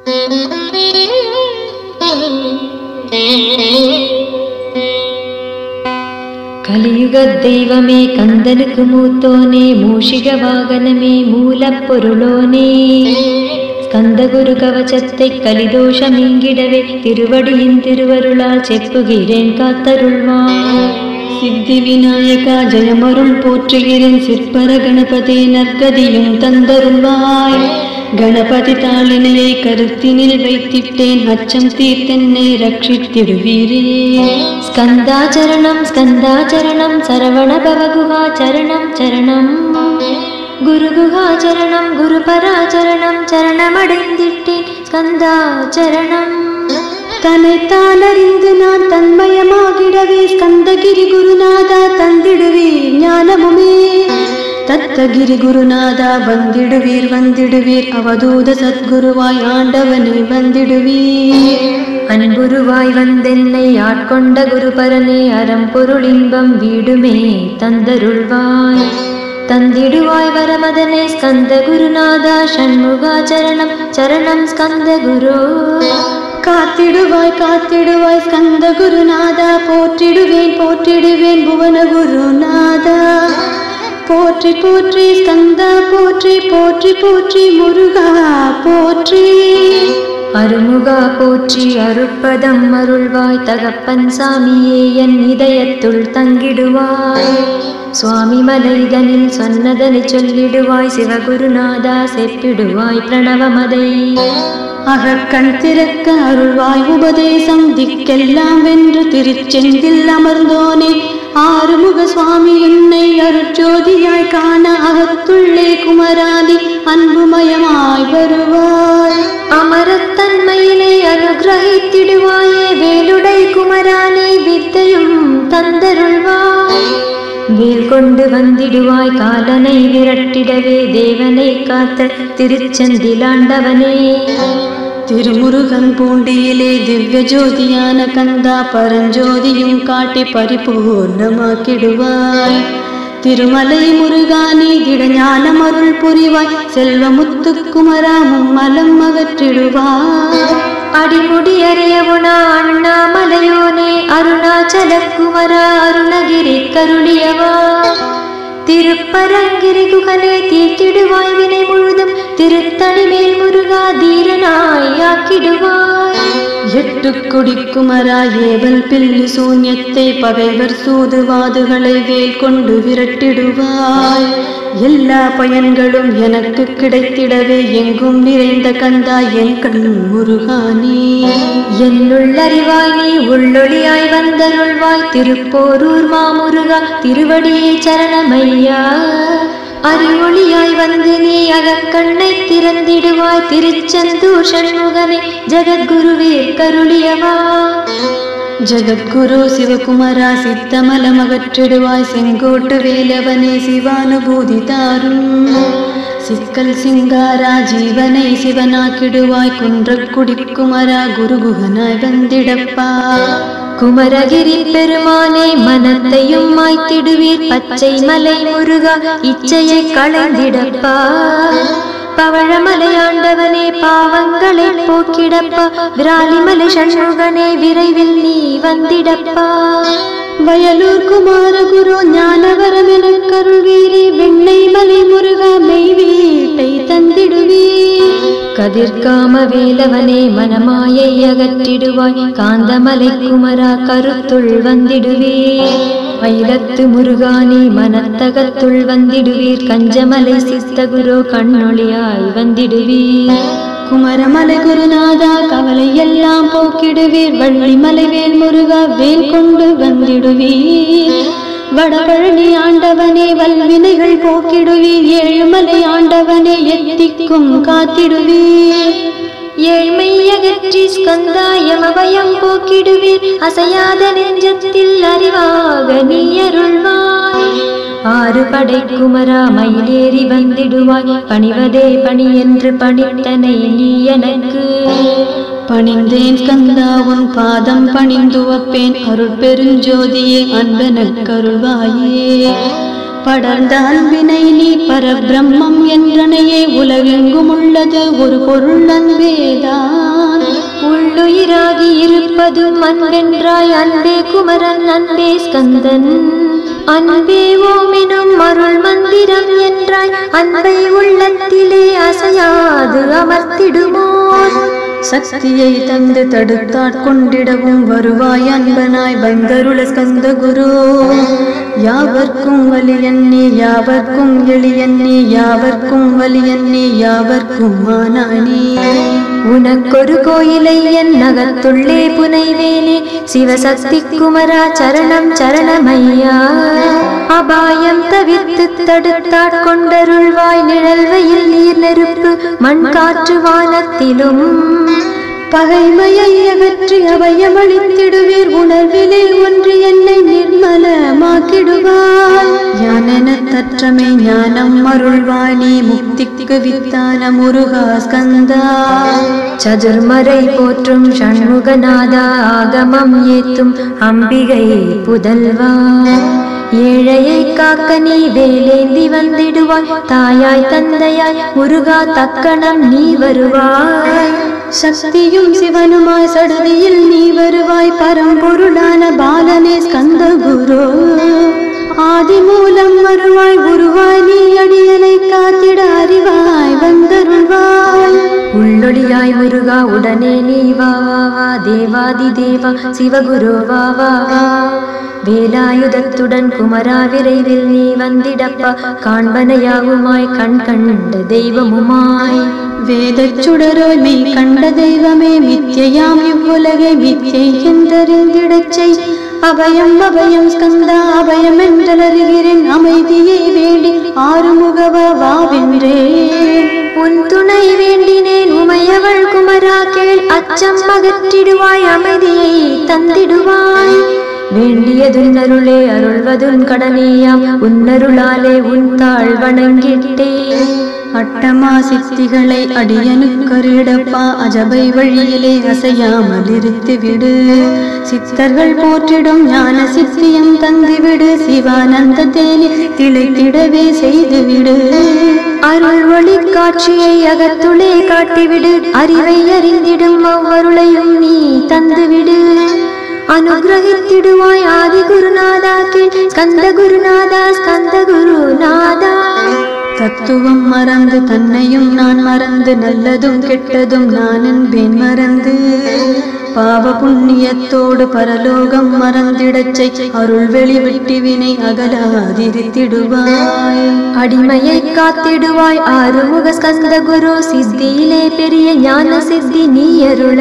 கலியுக தெய்வமே கந்தனுக்கு மூத்தோனே மூஷிக வாகனமே மூலப்பொருளோனே ஸ்கந்தகுரு கவச்சத்தை கலிதோஷம் இங்கிடவே திருவடியின் திருவருளால் செப்புகிறேன் காத்தருள்வான் சித்தி விநாயகா ஜெயமருள் போற்றுகிறேன் சிற்பர கணபதி நற்கதியும் தந்தருள்வாய் கணபதி தாளினையை கருத்தினில் வைத்திட்டேன் அச்சம் தீர்த்தென்னை ரட்சித்திடுவீரே ஸ்கந்தாச்சரணம் ஸ்கந்தாச்சரணம் சரவண பவகுஹாச்சரணம் சரணம் குருகுஹாச்சரணம் குருபராச்சரணம் சரணமடைந்திட்டேன் ஸ்கந்தாச்சரணம் தன்னைத்தானறிந்து நான் தன்மயமாகிடவே ஸ்கந்தகிரி குருநாதா தந்திடுவே ஞானமுமே தத்தகிரி குருநாதா வந்திடுவீர் வந்திடுவீர் அவதூத சத்குருவாய் ஆண்டவனை வந்திடுவீர் அன்புருவாய் வந்தென்னை ஆட்கொண்ட குருபரனே அறம்பொருள் இன்பம் வீடுமே தந்தருள்வாய் தந்திடுவாய் வரமதனே ஸ்கந்த குருநாதா ஷண்முகாச்சரணம் சரணம் ஸ்கந்த குரு காத்திடுவாய் காத்திடுவாய் ஸ்கந்த குருநாதா போற்றிடுவேன் போற்றிடுவேன் புவன குருநாதா போற்றி போற்றி ஸ்கந்தா போற்றி போற்றி போற்றி முருகா போற்றி அருமுகா போற்றி அருட்பதம் அருள்வாய் தகப்பன் சாமியே என் இதயத்துள் தங்கிடுவாய் சுவாமி மலைதனில் சொன்னதனை சொல்லிடுவாய் சிவகுருநாதா செப்பிடுவாய் பிரணவமதை அகக்கண் திறக்க அருள்வாய் உபதேசம் திக்கெல்லாம் வென்று திருச்செந்தில் அமர்ந்தோனே ஆறுமுக சுவாமி என்னை அருட்ஜோதியாய் காண அகத்துள்ளே குமராதி அன்புமயமாய் வருவாய் அமரத்தன்மையினை அனுகிரகித்திடுவாயே வேலுடை குமரானே வித்தையும் தந்தருள்வாய் வேல் கொண்டு வந்திடுவாய் காலனை விரட்டிடவே தேவனை காத்த திருச்செந்திலாண்டவனே திருமுருகன் பூண்டியிலே திவ்ய ஜோதியான கந்தா பரஞ்சோதியும் காட்டி பரிபூர்ணமாக்கிடுவாய் திருமலை முருகானி திடஞானம் அருள் புரிவாய் செல்வமுத்துக்குமரா மும்மலம் அகற்றிடுவாய் அடிமுடி அறியவுனா அண்ணாமலையோனே அருணாச்சல குமரா அருணகிரி கருளியவா திருப்பரங்கிரி குகனே தீர்த்திடுவாய் வினை முழுதும் திருத்தணி மேல் முருகா தீரனாய் ஆக்கிடுவாய் எட்டு குடிக்குமரா ஏவல் பில்லி சூன்யத்தை பகைவர் சூதுவாதுகளை வேல் கொண்டு விரட்டிடுவாய் எல்லா பயன்களும் எனக்கு கிடைத்திடவே எங்கும் நிறைந்த கந்தா என் கண் முருகானே என்னுள்ளறிவாய் நீ உள்ளொளியாய் வந்தருள்வாய் திருப்போரூர் மாமுருகா திருவடியை சரணமையா அறிவொளியாய் வந்து நீ அகக்கண்ணை திறந்திடுவாய் திருச்செந்தூர் சண்முகனே ஜெகத்குருவே கருளியவா ஜகத்குரு சிவகுமரா சித்தமலம் அகற்றிடுவாய் செங்கோட்டு வேலவனே சிவானுபூதி தாரும் சிக்கல் சிங்காரா ஜீவனை சிவனாக்கிடுவாய் குன்றக் குடிக்குமரா குருகுகனாய் வந்திடப்பா குமரகிரி பெருமானே மனத்தையும் மாய்த்திடுவீர் பச்சை மலை முருகா இச்சையை களைந்திடப்பா பவழமலை ஆண்டவனே பாவங்களை போக்கிடப்பா விராலிமலை சண்முகனே விரைவில் நீ வந்திடப்பா வயலூர் குமார குரு ஞானவரம் எனக் கருள்வீரே வெண்ணை மலை முருகா மெய் வீட்டை தந்திடுவீர் கதிர்காம வேலவனே மனமாயை அகற்றிடுவாய் காந்தமலை குமரா கருத்துள் வந்திடுவீர் மயிலத்து முருகானே மனத்தகத்துள் வந்திடுவீர் கஞ்சமலை சித்தகுரு கண்ணொளியாய் வந்திடுவீர் குமரமலை குருநாதா கவலை எல்லாம் போக்கிடுவீர் வள்ளிமலை வேல் முருகா வேல் கொண்டு வந்திடுவீர் வடபழனி ஆண்டவனே வல்வினைகள் போக்கிடுவீர் ஏழுமலை ஆண்டவனே எத்திக்கும் காத்திடுவீர் ஏழ்மை அகற்றி ஸ்கந்தாயமபயம் போக்கிடுவீர் அசையாத நெஞ்சத்தில் அறிவாக நீ அருள்வாய் ஆறு படை குமரா மயிலேறி வந்திடுவாய் பணிவதே பணி என்று பணித்தனை நீ எனக்கு பணிந்தேன் ஸ்கந்தா உன் பாதம் பணிந்து வப்பேன் அருள் பெருஞ்சோதியே அன்பனக் கருள்வாயே படர்ந்த அன்பினை நீ பரபிரம்மம் என்றனையே உலகெங்கும் உள்ளது ஒரு பொருள் அன்பேதான் உள்ளுயிராகி இருப்பதும் அன்பென்றாய் அன்பே குமரன் அன்பே ஸ்கந்தன் அன்பே ஓமெனும் அருள் மந்திரம் என்றாய் அன்பை உள்ளத்திலே அசையாது அமர்த்திடுமோ சக்தியை தந்து தடுத்தாட்கொண்டிடவும் வருவாய் அன்பனாய் வந்தருள ஸ்கந்த குரு யாவர்க்கும் வலியன் நீ யாவர்க்கும் எளியன் நீ யாவர்க்கும் வலியன் நீ யாவர்க்கும் மானானி உனக்கொரு கோயிலை என் நகத்துள்ளே புனைவேனே சிவசக்தி குமரா சரணம் சரணமையா அபாயம் தவிர்த்து தடுத்தாட்கொண்டருள்வாய் நிழல்வையில் நீர் நெருப்பு மண் காற்று வானத்திலும் பகைமையை அகற்றி அபயமளித்திடுவீர் உணர்விலே ஒன்று என்னை நிர்மலமாக்கிடுவாய் ஞானென தற்றமை ஞானம் அருள்வாணி முக்திக்கு வித்தான முருகா ஸ்கந்தா சதுர்மறை போற்றும் சண்முகநாதா ஆகமம் ஏத்தும் அம்பிகை புதல்வா ஏழையை காக்க நீ வேலேந்தி வந்திடுவாய் தாயாய் தந்தையாய் முருகா தக்கணம் நீ வருவாய் சக்தியும் சிவனுமாய் சடுதியில் நீ வருவாய் பரம்பொருளான பாலனே ஸ்கந்த குரு ஆதி மூலம் வருவாய் குருவாய் நீ அடியனை காத்திட அறிவாய் வந்தருள்வாய் உள்ளொளியாய் முருகா உடனே நீ வா வா வா தேவாதி தேவா சிவகுரு வா வா வா வேலாயுதத்துடன் குமரா விரைவில் நீ வந்திடப்பா காண்பனையாகுமாய் கண் கண்ட தெய்வமுமாய் வேதச் சுடரோய் மெய் கண்ட தெய்வமே மித்யையாம் இவ்வுலகை மித்யை என்றறிந்திடச் செய் அபயம் அபயம் ஸ்கந்தா அபயம் என்றலறுகிறேன் அமைதியை வேண்டி ஆறுமுகவா வாவென்றே உன் துணை வேண்டினேன் உமையவள் குமரா கேள் அச்சம் அகற்றிடுவாய் அமைதியை தந்திடுவாய் வேண்டியதுன் அருளே அருள்வதுன் கடனேயாம் உன்னருளாலே உன் தாழ் வணங்கிட்டேன் அட்டமா சித்திகளை அடியனுக்கருடப்பா அஜபை வழியிலே அசையாமல் இருத்து விடு சித்தர்கள் போற்றிடும் ஞான சித்தியம் தந்துவிடு சிவானந்த தேனி திளைத்திடவே செய்துவிடு அருள் ஒளி காட்சியை அகத்துளே காட்டிவிடு அறிவை அறிந்திடும் அவ்வருளையும் நீ தந்துவிடு அனுகிரகித்திடுவாய் ஆதி குருநாதா கீழ் ஸ்கந்த குருநாதா ஸ்கந்த குருநாதா தத்துவம் மறந்து தன்னையும் நான் மறந்து நல்லதும் கெட்டதும் நான் என்பேன் மறந்து பாவ புண்ணியத்தோடு பரலோகம் மறந்திடச் செய் அருள் வெளி விட்டு வினை அகலாதிருத்திடுவாய் அடிமையை காத்திடுவாய் ஆறுமுக ஸ்கந்த குரு சித்தியிலே பெரிய ஞான சித்தி நீ அருள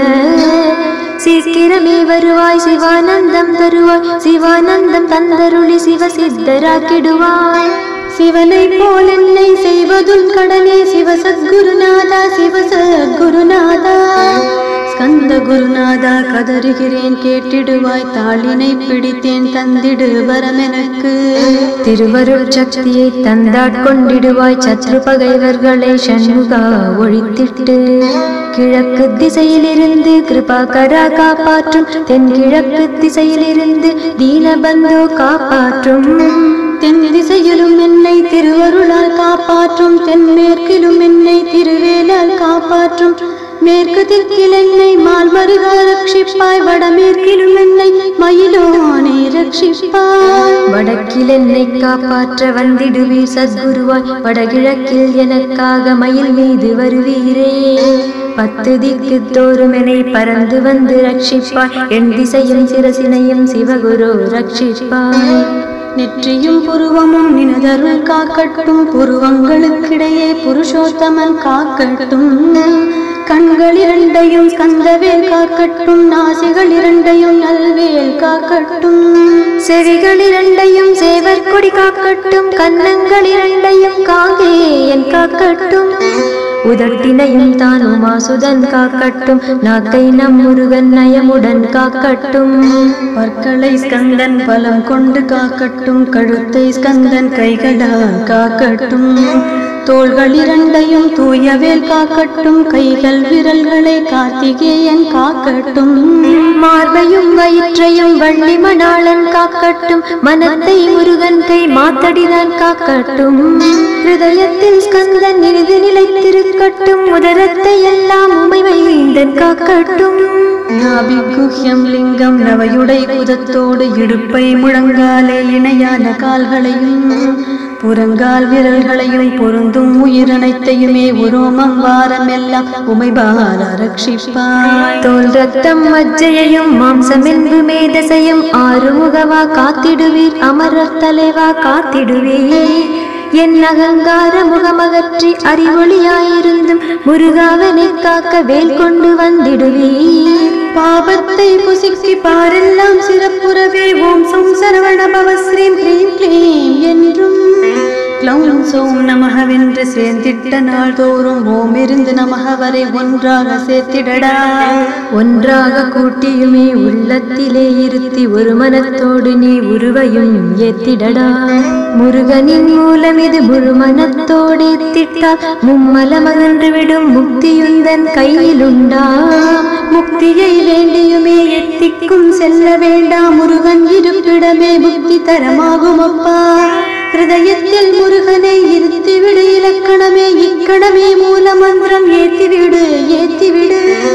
சீக்கிரமே வருவாய் சிவானந்தம் தருவாய் சிவானந்தம் தந்தருளி சிவ சித்தராக்கிடுவாய் சிவனை போல் என்னை செய்வதும் கடனே சிவசத்குருநாதா சிவசத்குருநாதா ஸ்கந்த குருநாதா கதறுகிறேன் கேட்டிடுவாய் தாளினை பிடித்தேன் தந்திடு வரமெனக்கு திருவருட் சக்தியை தந்தாட்கொண்டிடுவாய் சத்ரு பகைவர்களை சண்முகா ஒழித்திட்டு கிழக்கு திசையிலிருந்து கிருபாகரா காப்பாற்றும் தென்கிழக்கு திசையிலிருந்து தீனபந்து காப்பாற்றும் தென் திசையிலும் என்னை திருவருளால் காப்பாற்றும் தென்மேற்கிலும் என்னை திருவேலால் காப்பாற்றும் மேற்கு திக்கில் என்னை மால்மருக ரட்சிப்பாய் வடமேற்கிலும் என்னை மயிலோனே ரட்சிப்பாய் வடக்கில் என்னை காப்பாற்ற வந்திடுவீர் சத்குருவாய் வடகிழக்கில் எனக்காக மயில் மீது வருவீரே பத்து திக்கு தோறும் என்னை பறந்து வந்து ரட்சிப்பாய் என் திசையும் சிரசினையும் சிவகுரு ரட்சிப்பாய் நெற்றியும் புருவமும் நினதருள் காக்கட்டும் புருவங்களுக்கிடையே புருஷோத்தமன் காக்கட்டும் கண்கள் இரண்டையும் ஸ்கந்தவேல் காக்கட்டும் நாசிகள் இரண்டையும் நல்வேல் காக்கட்டும் செவிகள் இரண்டையும் சேவர் கொடி காக்கட்டும் கன்னங்கள் இரண்டையும் காங்கேயன் காக்கட்டும் உதட்டினையும் தான் உமாசுதன் காக்கட்டும் நாக்கை நம் முருகன் நயமுடன் காக்கட்டும் பற்களை ஸ்கந்தன் பலம் கொண்டு காக்கட்டும் கழுத்தை ஸ்கந்தன் கைகளால் காக்கட்டும் தோள்கள் இரண்டையும் தூயவேல் காக்கட்டும் கைகள் விரல்களை கார்த்திகேயன் காக்கட்டும் மார்பையும் வயிற்றையும் வள்ளி மணாளன் காக்கட்டும் மனத்தை முருகன் கை மாத்தடிதான் காக்கட்டும் ஹிருதயத்தில் ஸ்கந்தன் இனிது நிலைத்திருக்கட்டும் உதரத்தை எல்லாம் உமைவை வேந்தன் காக்கட்டும் நாபிகுஹ்யம் லிங்கம் நவையுடை குதத்தோடு இடுப்பை முழங்காலே இணையான கால்களையும் புறங்கால் விரல்களையும் பொருந்தும் உயிரனைத்தையுமே உரோமம் வாரம் எல்லாம் உமைபால ரட்சிப்பாய் தோல் ரத்தம் மஜ்ஜையையும் மாம்சமென்பு மேதசையும் ஆறுமுகவா காத்திடுவீர் அமரர் தலைவா காத்திடுவீர் என் அகங்கார முகமகற்றி அறிவொளியாயிருந்தும் முருகாவனை காக்க வேல் கொண்டு வந்திடுவீர் பாபத்தை புசிக்கி பாரெல்லாம் சிறப்புறவே ஓம் சோம் சரவண பவ ஸ்ரீம் க்ளீம் க்ளீம் என்றும் க்ளௌம் சோம் நமகவென்று சேர்ந்திட்ட நாள் தோறும் ஓம் இருந்து நமக வரை ஒன்றாக சேர்த்திடடா ஒன்றாக கூட்டியுமே உள்ளத்திலே இருத்தி ஒரு மனத்தோடு நீ உருவையும் ஏத்திடடா முருகனின் மூலம் இது முழு மனத்தோடு ஏத்திட்டால் மும்மலமகன்று விடும் முக்தியுந்தன் கையிலுண்டா முக்தியை வேண்டியுமே எத்திக்கும் செல்ல வேண்டாம் முருகன் இருப்பிடமே முக்தி தரமாகும் அப்பா ஹிருதயத்தில் முருகனை இருத்திவிடு இலக்கணமே இக்கணமே மூல மந்திரம் ஏத்திவிடு ஏத்திவிடு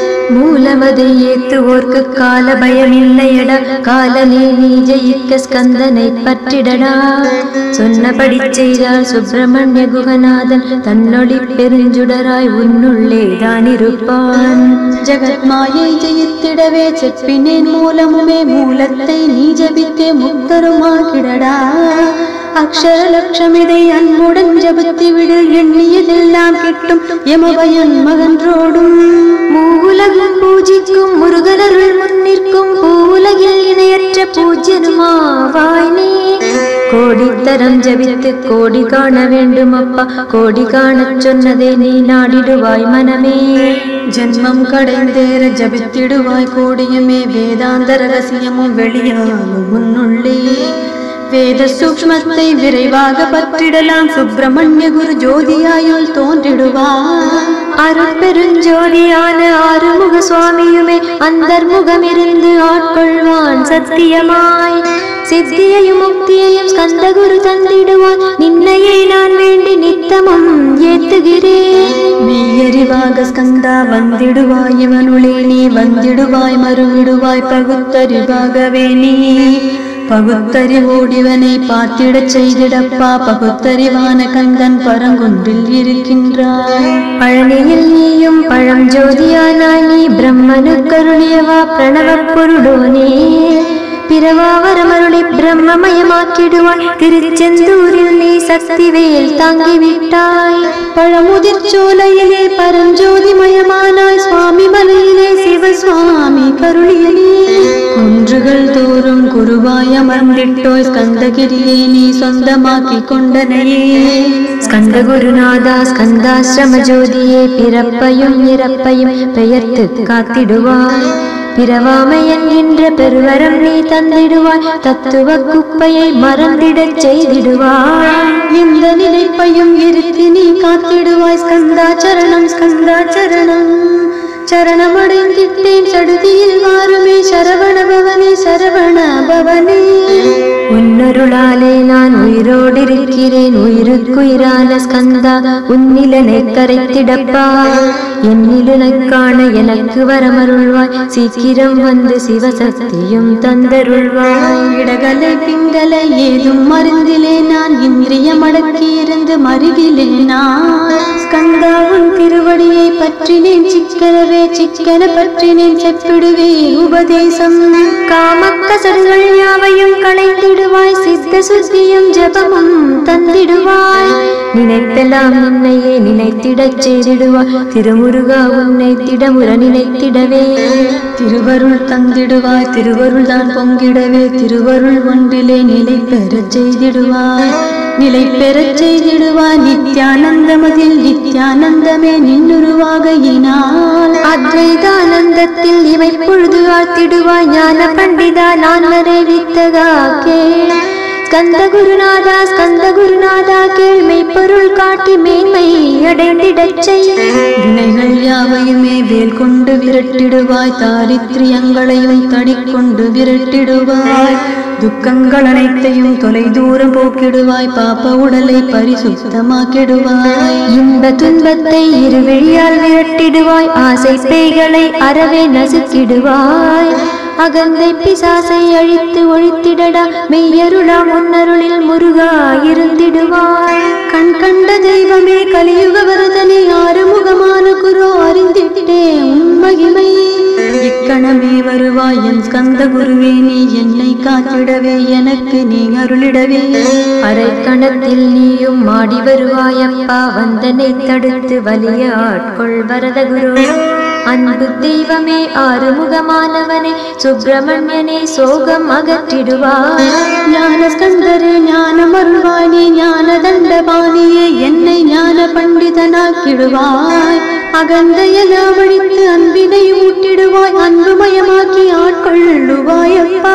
மூலமதை ஏத்துவோர்க்கு கால பயமில்லையடா காலனே நீ ஜெயிக்க ஸ்கந்தனை பற்றிடடா சொன்னபடி செய்தால் சுப்பிரமணிய குகநாதன் தன்னொளி பெருஞ்சுடராய் உன்னுள்ளே தான் இருப்பான் ஜெகத் மாயை ஜெயித்திடவே செப்பினேன் மூலமுமே மூலத்தை நீ ஜபித்தே முக்தருமாக்கிடடா அக்ஷர லட்சமிதை அன்புடன் ஜபித்து விடு எண்ணியதெல்லாம் கிட்டும் எமபயன் மகன்றோடும் மூவுலகும் பூஜிக்கும் முருகனருள் முன்னிற்கும் பூவுலகில் இணையற்ற பூஜ்யனுமாவாய் நீ கோடித்தரம் ஜபித்து கோடி காண வேண்டும் அப்பா கோடி காணச் சொன்னதை நீ நாடிடுவாய் மனமே ஜென்மம் கடைந்தேற ஜபித்திடுவாய் கோடியுமே வேதாந்த ரகசியமும் வெளியாகும் உன்னுள்ளே வேத சூக்ஷ்மத்தை விரைவாக பற்றிடலாம் சுப்பிரமணிய குரு ஜோதியாயுள் தோன்றிடுவார் அருட்பெருஞ்சோதியான ஆறுமுக சுவாமியுமே அந்தர்முகமிருந்து ஆட்கொள்வான் சத்தியமாய் சித்தியையும் முக்தியையும் ஸ்கந்தகுரு தந்திடுவான் நின்னையே நான் வேண்டி நித்தமும் ஏத்துகிறேன் மெய்யறிவாக ஸ்கந்தா வந்திடுவாய் இவனுளே நீ வந்திடுவாய் மறுவிடுவாய் பகுத்தறிவாகவே நீ பகுத்தறிவோடிவனை பார்த்திடச் செய்திடப்பா பகுத்தறிவான கந்தன் பரங்குன்றில் இருக்கின்றாய் பழனியில் நீயும் பழம் ஜோதியானாய் நீ பிரம்மனுக்கருளியவா பிரணவப் பொருளோனே பிறவாவரமருளி பிரம்மமயமாக்கிடுவாய் திருச்செந்தூரில் நீ சக்திவேல் தாங்கிவிட்டாய் பழமுதிர் சோலையிலே பரஞ்சோதிமயமானாய் சுவாமி மலையிலே சிவசுவாமி கருளியலே குன்றுகள் தோறும் குருவாய் அமர்ந்திட்டோய் ஸ்கந்தகிரியை நீ சொந்தமாக்கி கொண்டனையே ஸ்கந்த குருநாதா ஸ்கந்தாசிரம ஜோதியே பிறப்பையும் இறப்பையும் பெயர்த்து காத்திடுவாய் பிறவாமை என்கின்ற பெருவரம் நீ தந்திடுவாய் தத்துவ குப்பையை மறந்திடச் செய்திடுவாய் இந்த நினைப்பையும் இருத்தி நீ காத்திடுவாய் ஸ்கந்தா சரணம் ஸ்கந்தா சரணம் சரணமடைந்திட்டேன் சடுதியில் மாறுமே சரவண பவனே சரவண பவனே உன்னருளாலே நான் உயிரோடு இருக்கிறேன் உயிருக்குயிரான ஸ்கந்தா உன்னிலனை கரைத்திடப்பா என்னிலனைக் காண எனக்கு வரமருள்வாய் சீக்கிரம் வந்து சிவசக்தியும் தந்தருள்வாய் இடகலை பிங்கலை ஏதும் மருந்திலே நான் இந்திரியம் அடக்கி இருந்து மருகிலே நான் ஸ்கந்தா உன் திருவடியை பற்றினேன் சிக்கனவே சிக்கன பற்றினேன் செப்பிடுவே உபதேசம் காமக்கசடுகள் யாவையும் களைந்திடுவாய் சித்த சுத்தியும் ஜபமும் தந்திடுவாய் நினைத்தெல்லாம் நின்னையே நினைத்திடச் செய்திடுவாய் திருமுருகா உன்னை திடமுற நினைத்திடவே திருவருள் தந்திடுவாய் திருவருள் தான் பொங்கிடவே திருவருள் ஒன்றிலே நிலை பெறச் செய்திடுவாய் நிலை பெறச் செய்திடுவாய் நித்யானந்தமதில் நித்யானந்தமே நின்னுருவாக இனால் அத்வைதானந்தத்தில் இவை பொழுது ஆழ்த்திடுவாய் ஞான பண்டிதா நான் வரை வித்தகா கே ஸ்கந்த குருநாதா ஸ்கந்த குருநாதா கேள்மை பொருள் காட்டி மேன்மை அடைந்திடச் செய் வினைகள் யாவையுமே வேல் கொண்டு விரட்டிடுவாய் தாரித்ரியங்களையும் தடிக்கொண்டு விரட்டிடுவாய் துக்கங்கள் அனைத்தையும் தொலை தூரம் போக்கிடுவாய் பாப்ப உடலை பரிசுத்தமாக்கிடுவாய் இன்ப துன்பத்தை இருவழியால் விரட்டிடுவாய் ஆசை பேய்களை அறவே நசுக்கிடுவாய் அகந்தை பிசாசை அழித்து ஒழித்திடடா மெய்யருளா முன்னருளில் முருகா இருந்திடுவாய் கண் கண்ட தெய்வமே கலியுக வரதனை ஆறுமுகமான குரு அறிந்திட்டே உன் மகிமை இக்கணமே வருவாய் என் ஸ்கந்த குருவே நீ என்னை காத்திடவே எனக்கு நீ அருளிடவே அரை கணத்தில் நீயும் மாடி வருவாயப்பா வந்தனை தடுத்து வலிய ஆட்கொள் வரத குரு அன்பு தெய்வமே ஆறுமுகமானவனே சுப்பிரமணியனே சோகம் அகற்றிடுவாய் ஞான ஸ்கந்தரே ஞானம் அருள்வாணி ஞான தண்டபாணியே என்னை ஞான பண்டிதனாக்கிடுவாய் அகந்தையெல்லாம் அழித்து அன்பினை ஊட்டிடுவாய் அன்புமயமாக்கி ஆட்கொள்ளுவாய் அப்பா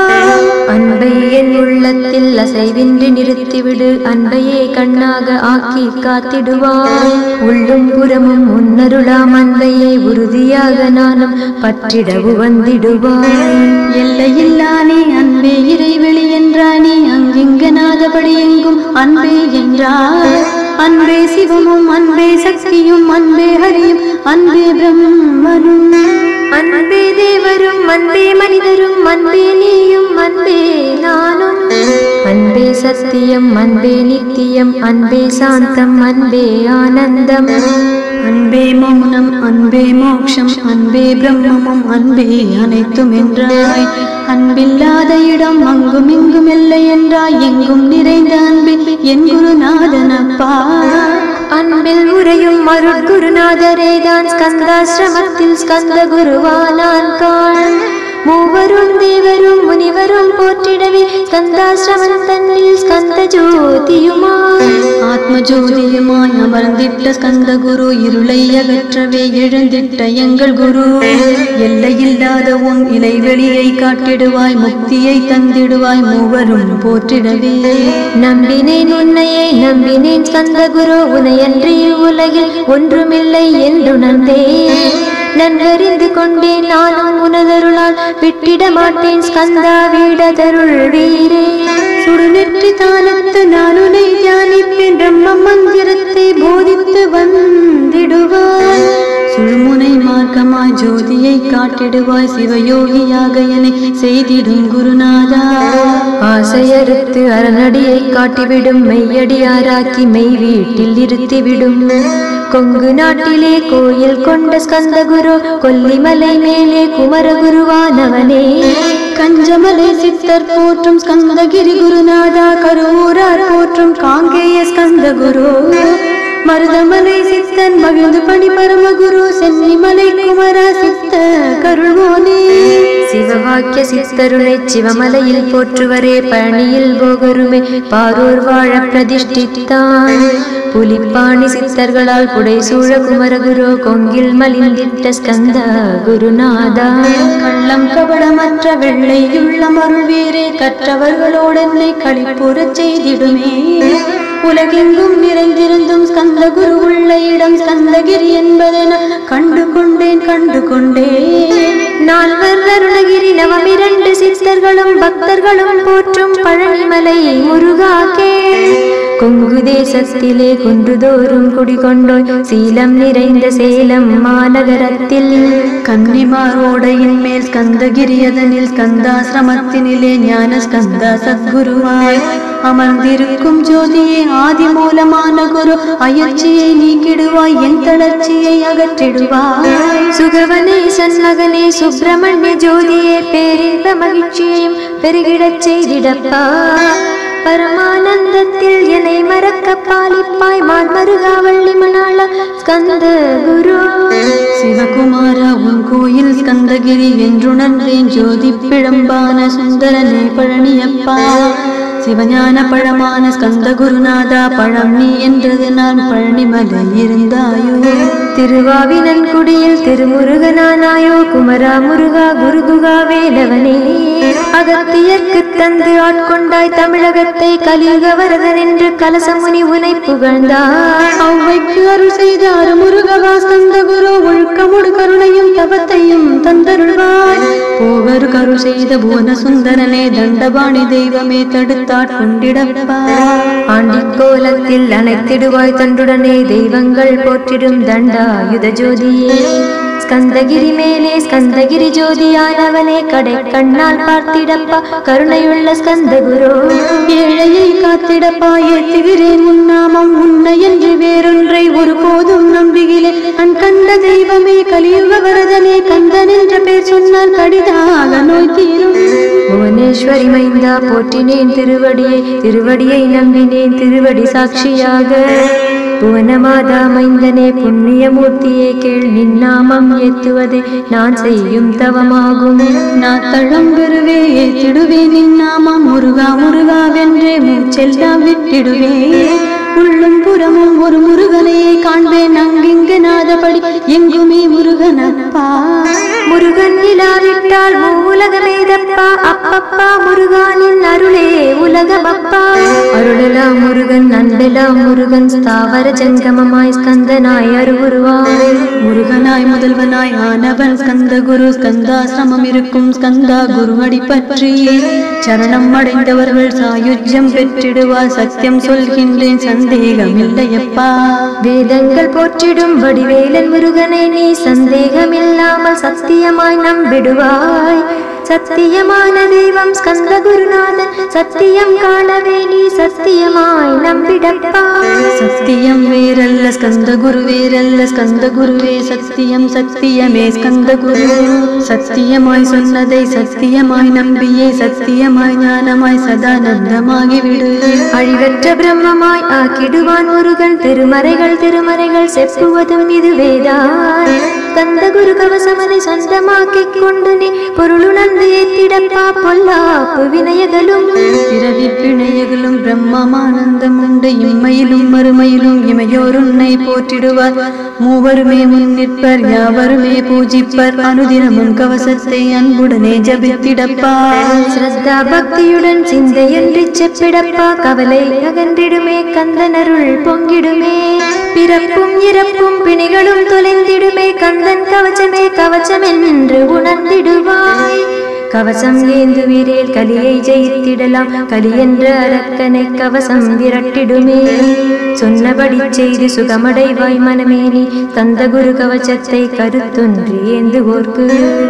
அன்பை என் உள்ளத்தில் அசைவின்றி நிறுத்திவிடு அன்பையே கண்ணாக ஆக்கி காத்திடுவாய் உள்ளும் புறமும் முன்னருளாம் அன்பையே உறுதியாக நானும் பற்றிடவு வந்திடுவாய் எல்லையில்லானே அன்பே இறைவெளி என்றானே அங்கிங்கனாதபடி எங்கும் அன்பே என்றார் அன்பே சிவமும் அன்பே சக்தியும் அன்பே ஹரியும் அன்பே பிரம்மனும் அன்பே தேவரும் அன்பே மனிதரும் அன்பே நீயும் அன்பே நானும் அன்பே சத்தியம் அன்பே நித்தியம் அன்பே சாந்தம் அன்பே ஆனந்தம் அன்பே மௌனம் அன்பே மோக்ஷம் அன்பே பிரம்மமும் அன்பே அனைத்தும் என்றாய் அன்பில்லாத இடம் அங்கும் இங்கும் இல்லை என்றாய் எங்கும் நிறைந்த அன்பே என் குருநாதனப்பா அன்பில் உரையும் அருட்குருநாதரே தான் ஸ்கந்தாசிரமத்தில் ஸ்கந்த குருவானான் காண் மூவரும் தேவரும் முனிவரும் போற்றிடவே ஸ்கந்தாசிரமம் தன்னில் ஸ்கந்த ஜோதியுமாய் ஆத்ம ஜோதியுமாய் அமர்ந்திட்ட ஸ்கந்த குரு இருளை அகற்றவே எழுந்திட்ட எங்கள் குரு எல்லையில்லாத உன் இலைவெளியை காட்டிடுவாய் முக்தியை தந்திடுவாய் மூவரும் போற்றிடவே நம்பினேன் உன்னையே நம்பினேன் ஸ்கந்த குரு உனையன்றி உலகில் ஒன்றுமில்லை என்றுணர்ந்தே நன்கறிந்து கொண்டேன் நானும் உனதருளால் விட்டிட மாட்டேன் ஸ்கந்தா வீடதருள் வீரே சுடுநெற்றி தானத்து நான் உன்னை தியானிப்பேன் பிரம்ம மந்திரத்தை போதித்து வந்திடுவாய் சுழுமுனை மார்க்கமாய் ஜோதியை காட்டிடுவாய் சிவயோகியாக என்னை செய்திடும் குருநாதா ஆசையறுத்து அரணடியை காட்டிவிடும் மெய்யடியாராக்கி மெய் வீட்டில் இருத்திவிடும் கொங்கு நாட்டிலே கோயில் கொண்ட ஸ்கந்த குரு கொல்லிமலை மேலே குமரகுருவானவனே கஞ்சமலை சித்தர் போற்றும் ஸ்கந்தகிரி குருநாதா கரூரார் போற்றும் காங்கேய ஸ்கந்த குரு மருதமலை சித்தன் மகிழ்ந்து பணி பரமகுரு சென்னிமலை குமரா சித்த கருள்வோனே சிவவாக்கிய சித்தருளை சிவமலையில் போற்றுவரே பழனியில் போகருமே பாரூர் வாழ பிரதிஷ்டித்தான் புலிப்பாணி சித்தர்களால் புடைசூழ குமரகுரு கொங்கில் மலிந்திட்ட ஸ்கந்த குருநாதா கள்ளம் கபடமற்ற வெள்ளையுள்ள மருள்வீரே கற்றவர்களோடு என்னை களிப்புறச் செய்திடுமே உலகெங்கும் நிறைந்திருந்தும் ஸ்கந்த குரு உள்ள இடம் ஸ்கந்தகிரி என்பதென கண்டு கொண்டேன் கண்டு கொண்டேன் நால்வர் அருணகிரி நவமிரண்டு சித்தர்களும் பக்தர்களும் போற்றும் பழனிமலை முருகா கேள் கொங்கு தேசத்திலே குன்றுதோறும் குடிகொண்டோய் சீலம் நிறைந்த சேலம் மாநகரத்தில் கன்னிமாரோடையின் மேல் ஸ்கந்தகிரி அதனில் ஸ்கந்தாசிரமத்தினிலே ஞான ஸ்கந்தா சத்குருவாய் அமர்ந்திருக்கும் ஜோதியே ஆதி மூலமான குரு அயற்சியை நீக்கிடுவாய் என் தளர்ச்சியை அகற்றிடுவாய் சுகவனே சண்மகனே சுப்பிரமணிய ஜோதியே பேரின்ப மகிழ்ச்சியையும் பெருகிடச் செய்திடப்பா பரமானந்தத்தில் என்னை மறக்க பாலிப்பாய் மான்மருகாவள்ளி மணாள ஸ்கந்த குரு சிவகுமாரா உன் கோயில் ஸ்கந்தகிரி என்றுணர்ந்தேன் ஜோதி பிழம்பான சுந்தரனே பழனியப்பா சிவஞான பழமான ஸ்கந்த குருநாதா பழம் நீ என்றது நான் பழனிமலை இருந்தாயோ திருவாவினன்குடியில் திருமுருகனானாயோ குமரா முருகா குருகுகா வேலவனே அகத்தியர்க்கு தந்து ஆட்கொண்டாய் தமிழகத்தை கலியுக வரதன் என்று கலசமுனி உனை புகழ்ந்தார் ஔவைக்கு அருள் செய்த அருமுருகவா ஸ்கந்த குரு ஒழுக்கமுடு கருணையும் தவத்தையும் தந்தருள்வாய் போகரு கருள் செய்த புவன சுந்தரனே தண்டபாணி தெய்வமே தடுத்தாட் கொண்டிடப்பா ஆண்டிக்கோலத்தில் அணைத்திடுவாய் தன்றுடனே தெய்வங்கள் போற்றிடும் தண்டாயுத ஜோதியே ஸ்கந்தகிரி மேலே ஸ்கந்தகிரி ஜோதியானவனே கடை கண்ணால் பார்த்திடப்பா கருணையுள்ள ஸ்கந்த குரு ஏழையை காத்திடப்பா ஏத்துகிறேன் உன்னாமம் உன்னை என்று வேறொன்றை ஒருபோதும் நம்புகிறேன் நான் கண்ட தெய்வமே கலியுக வரதனே கந்தன் என்ற பேர் சொன்னால் கடிதாக நோய் தீரும் புவனேஸ்வரி மைந்தா போற்றினேன் திருவடியை திருவடியை நம்பினேன் திருவடி சாட்சியாக புவனமாதா மைந்தனே புண்ணியமூர்த்தியே கேள் நின்னாமம் ஏத்துவதே நான் செய்யும் தவமாகும் நான் தழம்பெறுவே ஏத்திடுவேன் நின்னாமம் முருகா முருகா வென்றே மூச்செல்லாம் விட்டிடுவே உள்ளும் புறமும் ஒரு முருகனையே காண்பேன் அங்கிங்கு நாதபடி எங்குமே முருகனப்பா முருகன் இல்லாவிட்டால் மூலகமேதப்பா அப்பப்பா முருகானின் அருளே உலகமப்பா அருளெல்லாம் முருகன் அன்பெல்லாம் முருகன் ஸ்தாவர ஜங்கமமாய் ஸ்கந்தனாய் அருவுருவாய் முருகனாய் முதல்வனாய் ஆனவன் ஸ்கந்த குரு ஸ்கந்தாசிரமம் இருக்கும் ஸ்கந்தா குருவடி பற்றி சரணம் அடைந்தவர்கள் சாயுஜ்யம் பெற்றிடுவார் சத்தியம் சொல்கின்றேன் சந்தேகமில்லையப்பா வேதங்கள் போற்றிடும் வடிவேலன் முருகனை நீ சந்தேகமில்லாமல் சத்தியமாய் நம்பிடுவாய் சத்தியமான தெய்வம் ஸ்கந்த குருநாதன் சத்தியம் காணவே நீ சத்தியமாய் நம்பிடப்பா சத்தியம் வேறல்ல ஸ்கந்த குரு வேறல்ல ஸ்கந்த குருவே சத்தியம் சத்தியமே ஸ்கந்த குரு சத்தியமாய் சொன்னதை சத்தியமாய் நம்பியே சத்தியமாய் ஞானமாய் சதானந்தமாகி விடு அழிவற்ற பிரம்மமாய் ஆக்கிடுவான் முருகன் திருமறைகள் திருமறைகள் செப்புவதும் இதுவேதான் கந்த குரு கவசமனை சொந்தமாக்கிக் கொண்டு நீ பொருளுணர்ந்து ஏத்திடப்பா பொல்லாப்பு வினயகளும் பிறவி பிணையகளும் பிரம்மமானந்தம் உண்டு இம்மையிலும் மறுமையிலும் இமையோர் உன்னை போற்றிடுவார் மூவருமே முன் நிற்பர் யாவருமே பூஜிப்பர் அனுதினமும் கவசத்தை அன்புடனே ஜபித்திடப்பா ஸ்ரத்தா பக்தியுடன் சிந்தையொன்றி செப்பிடப்பா கவலை அகன்றிடுமே கந்தனருள் பொங்கிடுமே பிறப்பும் இறப்பும் பிணிகளும் தொலைந்திடுமே கந்தன் கவச்சமே கவச்சம் என்று உணர்ந்திடுவாய் கவசம் ஏந்துவீரேல் கலியை ஜெயித்திடலாம் கலி என்ற அரக்கனை கவசம் விரட்டிடுமே சொன்னபடி செய்து சுகமடைவாய் மனமே நீ தந்த குரு கவச்சத்தை கருத்தொன்று ஏந்துவோர்க்கு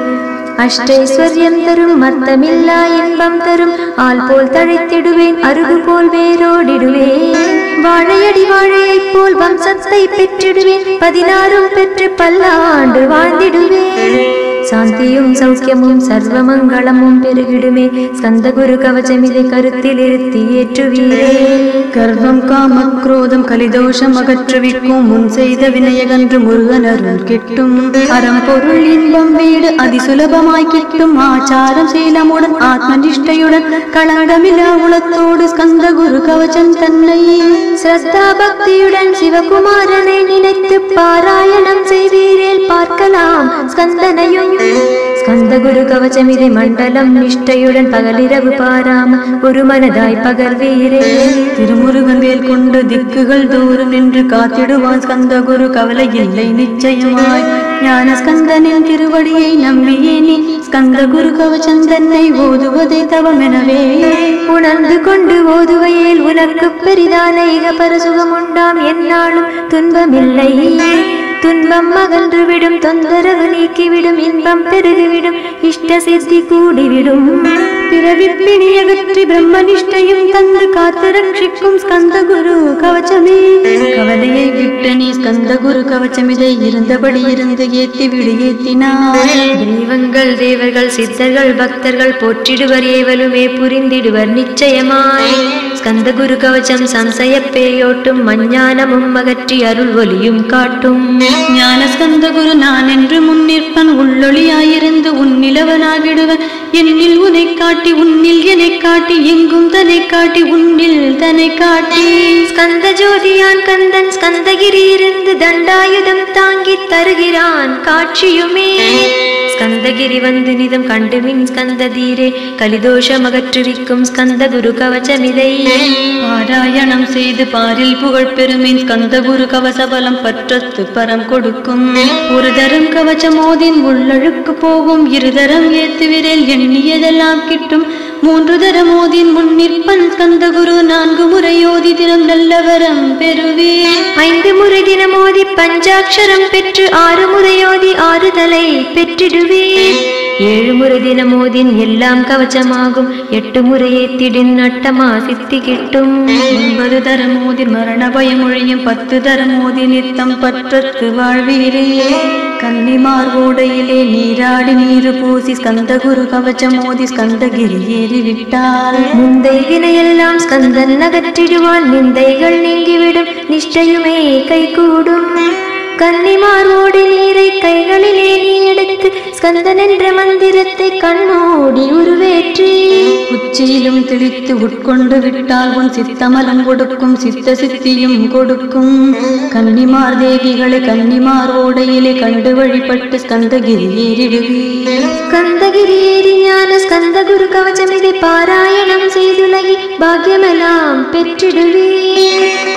அஷ்டைஸ்வர்யம் தரும் மத்தமில்லா இன்பம் தரும் ஆள் போல் தழைத்திடுவேன் அருகு போல் வேரோடிடுவேன் வாழையடி வாழையைப் போல் வம்சத்தை பெற்றிடுவேன் பதினாறும் பெற்று பல்லாண்டு வாழ்ந்திடுவேன் சாந்தியும் சௌக்கியமும் சர்வமங்களமும் பெருகிடுமே ஸ்கந்த குரு கவச்சம் இதை கருத்தில் இருத்தி ஏற்றுவீரே கர்வம் காம குரோதம் கலிதோஷம் அகற்றுவிக்கும் முன் செய்த வினயகன்று முருகன் அருள் கிட்டும் அறம் பொருள் இன்பம் வீடு அதிசுலபமாய் கிட்டும் ஆச்சாரம் சீலமுடன் ஆத்ம நிஷ்டையுடன் களங்கமில்லா உளத்தோடு ஸ்கந்த குரு கவச்சம் தன்னை ஸ்ரத்தா பக்தியுடன் சிவகுமாரனை நினைத்து பாராயணம் செய்வீரேல் பார்க்கலாம் ஸ்கந்தனையும் ஸ்கந்த குரு கவச்சம் இதை மண்டலம் நிஷ்டையுடன் பகலிரவு பாராம ஒரு மனதாய் பகர்வீரே திருமுருகன் வேல் கொண்டு திக்குகள் தூரம் நின்று காத்திடுவான் ஸ்கந்த குரு கவலை இல்லை நிச்சயமாய் ஞான ஸ்கந்தனின் திருவடியை நம்பியே நீ ஸ்கந்த குரு கவச்சம் தன்னை ஓதுவதை தவமெனவே உணர்ந்து கொண்டு ஓதுவையில் உனக்கு பெரிதான இக பரசுகம் உண்டாம் என்னாலும் துன்பமில்லை துன்பம் அகன்று விடும் தொந்தரவு நீக்கிவிடும் இன்பம் பெருகிவிடும் இஷ்ட சித்தி கூடிவிடும் பிறவி பிணியகற்றி பிரம்மனிஷ்டையும் தந்து காத்து ரட்சிக்கும் ஸ்கந்த குரு கவச்சமே கவலையை விட்டு நீ ஸ்கந்த குரு கவச்சமிதை இருந்தபடி இருந்து ஏத்தி விடு ஏத்தினாய் தெய்வங்கள் தேவர்கள் சித்தர்கள் பக்தர்கள் போற்றிடுவர் ஏவலுமே புரிந்திடுவர் நிச்சயமாய் ஸ்கந்த குரு கவச்சம் சம்சய பேயோட்டும் மஞ்ஞானமும் அகற்றி அருள் ஒலியும் காட்டும் ஞான ஸ்கந்த குரு நான் என்று முன்னிற்பன் உள்ளொளியாயிருந்து உன்னிலவனாகிடுவன் என்னில் உனை காட்டி உன்னில் என்னை காட்டி எங்கும் தன்னை காட்டி உன்னில் தன்னை காட்டி ஸ்கந்த ஜோதியான் கந்தன் ஸ்கந்தகிரி இருந்து தண்டாயுதம் தாங்கி தருகிறான் காட்சியுமே ஸ்கந்தகிரி வந்து நிதம் கண்டுமின் ஸ்கந்த தீரே கலிதோஷம் அகற்றுவிக்கும் ஸ்கந்த குரு கவச்சமிதை பாராயணம் செய்து பாரில் புகழ் பெருமின் ஸ்கந்த குரு கவசபலம் பற்றத்து பரம் கொடுக்கும் ஒரு தரம் கவச்சமோதின் உள்ளழுக்கு போகும் இருதரம் ஏத்து விரல் எண்ணியதெல்லாம் கிட்டும் மூன்று தரம் ஓதின் முன் நிற்பன் ஸ்கந்த குரு நான்கு முறையோதி தினம் நல்லவரம் பெறுவே ஐந்து முறை தினமோதி பஞ்சாட்சரம் பெற்று ஆறு முறையோதி ஆறுதலை பெற்றிடுவே ஏழு முறை தினமோதின் எல்லாம் கவச்சமாகும் எட்டு முறை ஏத்திடின் அட்டமா சித்தி கிட்டும் ஒன்பது தரம் ஓதி மரண பயம் ஒழியும் பத்து தரம் ஓதி நித்தம் பற்றத்து வாழ்வீரே கன்னிமார் ஓடையிலே நீராடி நீரு பூசி ஸ்கந்த குரு கவச்சம் ஓதி ஸ்கந்தகிரி ஏறி விட்டால் முந்தை வினையெல்லாம் ஸ்கந்தன் அகற்றிடுவான் நிந்தைகள் நீங்கிவிடும் நிஷ்டையுமே கைகூடும் கன்னிமார்வோடு நீரை கைகளிலே நீ எடுத்து ஸ்கந்தன் என்ற மந்திரத்தை கண்மூடி உருவேற்றி உச்சியிலும் தெளித்து உட்கொண்டு விட்டால் உன் சித்தமலம் கொடுக்கும் சித்த சித்தியும் கொடுக்கும் கன்னிமார் தேவிகளை கன்னிமார் ஓடையிலே கண்டு வழிபட்டு ஸ்கந்தகிரி ஏறிடுவீர் ஸ்கந்தகிரி ஏறி ஞான ஸ்கந்த குரு கவச்சம் இதை பாராயணம் செய்துலகி பாக்கியமெல்லாம் பெற்றிடுவே